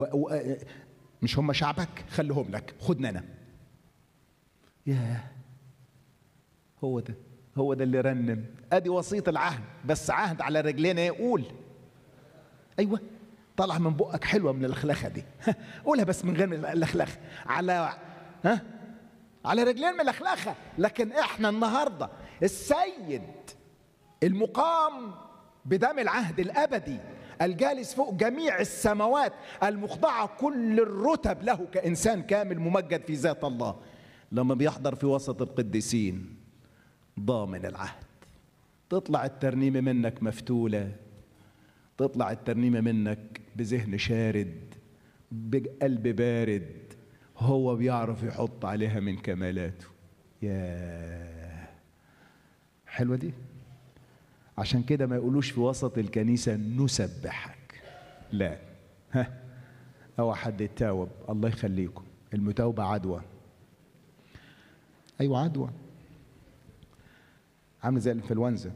و- مش هم شعبك خليهم لك خدنا انا ياه هو ده هو ده اللي رنم ادي وسيط العهد بس عهد على رجلينا يقول ايوه طالعه من بقك حلوه من اللخلخه دي قولها بس من غير اللخلخه على ها على رجلين ملخلخه لكن احنا النهارده السيد المقام بدم العهد الابدي الجالس فوق جميع السماوات المخضعه كل الرتب له كانسان كامل ممجد في ذات الله لما بيحضر في وسط القديسين ضامن العهد تطلع الترنيمه منك مفتوله تطلع الترنيمه منك بذهن شارد بقلب بارد هو بيعرف يحط عليها من كمالاته يا حلوه دي عشان كده ما يقولوش في وسط الكنيسه نسبحك لا ها او حد يتاوب الله يخليكم المتاوبه عدوى ايوه عدوى عامله زي الانفلونزا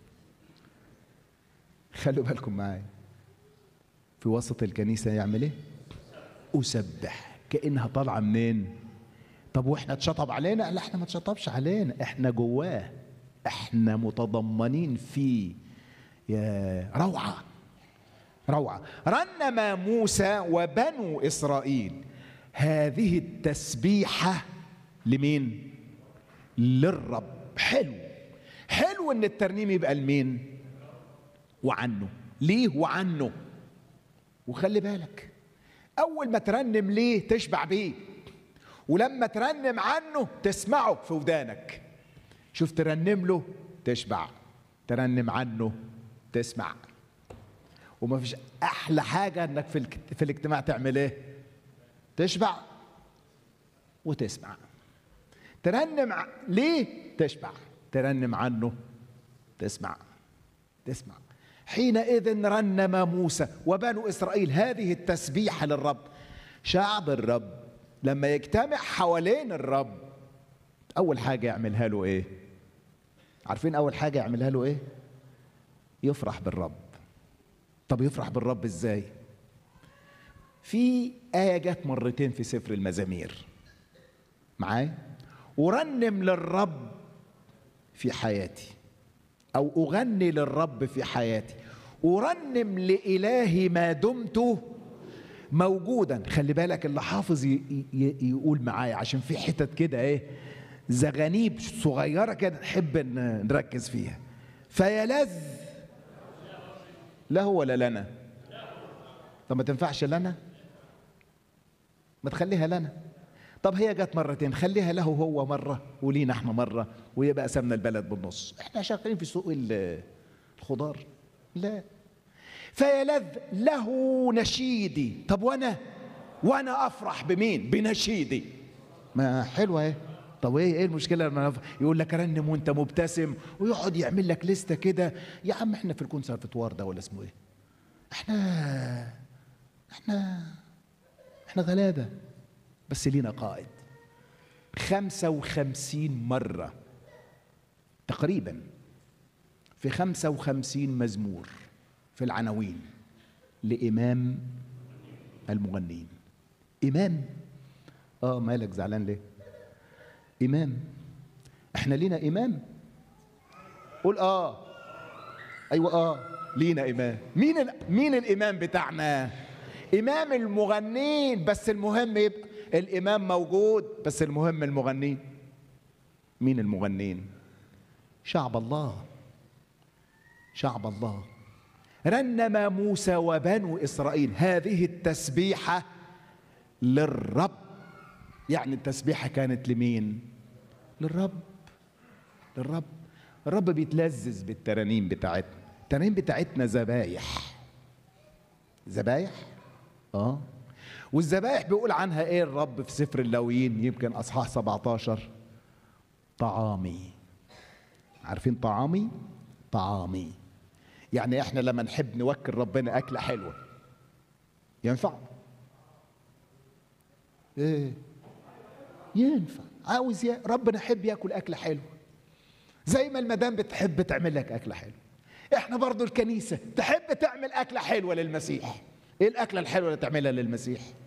خلوا بالكم معايا في وسط الكنيسه يعمل ايه اسبح كانها طالعه منين طب واحنا اتشطب علينا لا احنا ما اتشطبش علينا احنا جواه احنا متضمنين فيه يا روعه روعه رنم موسى وبنو اسرائيل هذه التسبيحه لمين للرب حلو حلو ان الترنيم يبقى لمين وعنه ليه وعنه وخلي بالك اول ما ترنم ليه تشبع بيه ولما ترنم عنه تسمعه في ودانك شوف ترنم له تشبع ترنم عنه تسمع وما فيش احلى حاجه انك في الك- في الاجتماع تعمل ايه تشبع وتسمع ترنم ع- ليه تشبع ترنم عنه تسمع تسمع حينئذ رنم موسى وبنو اسرائيل هذه التسبيحه للرب شعب الرب لما يجتمع حوالين الرب اول حاجه يعملها له ايه عارفين اول حاجه يعملها له ايه يفرح بالرب طب يفرح بالرب ازاي في ايه جت مرتين في سفر المزامير معايا ورنم للرب في حياتي او اغني للرب في حياتي ارنم لالهي ما دمت موجودا خلي بالك اللي حافظ ي- ي- يقول معايا عشان في حتت كده ايه زغانيب صغيره كده نحب ن- نركز فيها فيلذ له ولا لنا طب ما تنفعش لنا ما تخليها لنا طب هي جت مرتين خليها له هو مره ولينا احنا مره ويبقى قسمنا البلد بالنص احنا شغالين في سوق ال- الخضار لا فيلذ له نشيدي طب وانا وانا افرح بمين بنشيدي ما حلوه ايه طب ايه ايه المشكله لما أف- يقول لك رنم وانت مبتسم ويقعد يعمل لك لسته كده يا عم احنا في الكونسرفتوار ده ولا اسمه ايه احنا احنا احنا غلابه بس لينا قائد خمسة وخمسين مرة تقريبا في خمسة وخمسين مزمور في العناوين لإمام المغنين إمام آه مالك زعلان ليه إمام إحنا لينا إمام قول آه أيوة آه لينا إمام مين ال... مين الإمام بتاعنا إمام المغنين بس المهم يبقى الإمام موجود بس المهم المغنين مين المغنين شعب الله شعب الله رنم موسى وبنو اسرائيل هذه التسبيحه للرب يعني التسبيحه كانت لمين للرب للرب الرب بيتلذذ بالترانيم بتاعتنا الترانيم بتاعتنا ذبايح ذبايح اه والذبايح بيقول عنها ايه الرب في سفر اللاويين يمكن اصحاح 17 طعامي عارفين طعامي طعامي يعني احنا لما نحب نوكل ربنا اكله حلوه ينفع ايه ينفع عاوز يا ربنا يحب ياكل اكله حلوه زي ما المدام بتحب تعمل لك اكله حلوه احنا برضو الكنيسه تحب تعمل اكله حلوه للمسيح ايه الاكله الحلوه اللي تعملها للمسيح